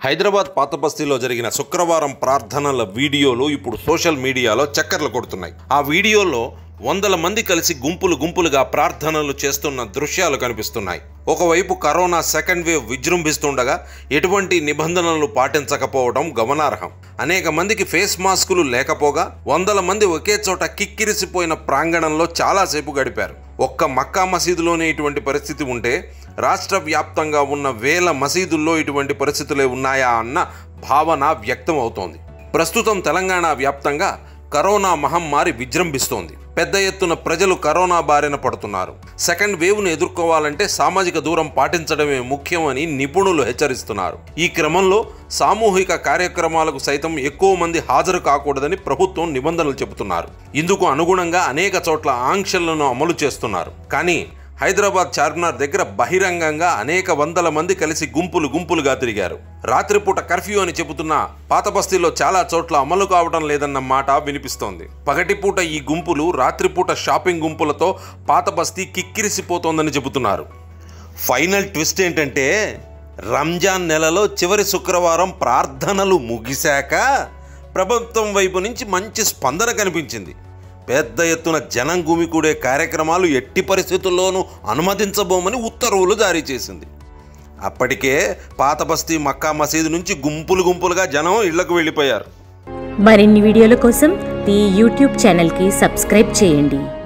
హైదరాబాద్ పాత బస్తీలో జరిగిన శుక్రవారం ప్రార్థనల వీడియోలు ఇప్పుడు సోషల్ మీడియాలో చక్కర్లు కొడుతున్నాయి ఆ వీడియోలో వందల మంది కలిసి గుంపులు గుంపులుగా ప్రార్థనలు చేస్తున్న దృశ్యాలు కనిపిస్తున్నాయి ఒకవైపు కరోనా సెకండ్ వేవ్ విజృంభిస్తుండగా ఎటువంటి నిబంధనలు పాటించకపోవడం గమనార్హం అనేక మందికి ఫేస్ మాస్కులు లేకపోగా వందల మంది ఒకే చోట కిక్కిరిసిపోయిన ప్రాంగణంలో చాలాసేపు గడిపారు ఒక్క మక్కా మసీదులోనే ఇటువంటి పరిస్థితి ఉంటే రాష్ట్ర వ్యాప్తంగా ఉన్న వేల మసీదుల్లో ఇటువంటి పరిస్థితులే ఉన్నాయా అన్న భావన వ్యక్తం అవుతోంది ప్రస్తుతం తెలంగాణ వ్యాప్తంగా కరోనా మహమ్మారి విజృంభిస్తోంది పెద్ద ఎత్తున ప్రజలు కరోనా బారిన పడుతున్నారు సెకండ్ వేవ్ను ఎదుర్కోవాలంటే సామాజిక దూరం పాటించడమే ముఖ్యమని నిపుణులు హెచ్చరిస్తున్నారు ఈ క్రమంలో సామూహిక కార్యక్రమాలకు సైతం ఎక్కువ మంది హాజరు కాకూడదని ప్రభుత్వం నిబంధనలు చెబుతున్నారు ఇందుకు అనుగుణంగా అనేక చోట్ల ఆంక్షలను అమలు చేస్తున్నారు కానీ హైదరాబాద్ చార్మినార్ దగ్గర బహిరంగంగా అనేక వందల మంది కలిసి గుంపులు గుంపులుగా తిరిగారు రాత్రిపూట కర్ఫ్యూ అని చెబుతున్న పాత బస్తీలో చాలా చోట్ల అమలు కావడం లేదన్న మాట వినిపిస్తోంది పగటిపూట ఈ గుంపులు రాత్రిపూట షాపింగ్ గుంపులతో పాత బస్తీ కిక్కిరిసిపోతోందని చెబుతున్నారు ఫైనల్ ట్విస్ట్ ఏంటంటే రంజాన్ నెలలో చివరి శుక్రవారం ప్రార్థనలు ముగిశాక ప్రభుత్వం వైపు నుంచి మంచి స్పందన కనిపించింది పెద్ద ఎత్తున జనం గుమికూడే కార్యక్రమాలు ఎట్టి పరిస్థితుల్లోనూ అనుమతించబోమని ఉత్తర్వులు జారీ చేసింది అప్పటికే పాత బస్తీ మక్కా మసీదు నుంచి గుంపులు గుంపులుగా జనం ఇళ్లకు వెళ్ళిపోయారు మరిన్ని వీడియోల కోసం ఈ యూట్యూబ్ ఛానల్కి సబ్స్క్రైబ్ చేయండి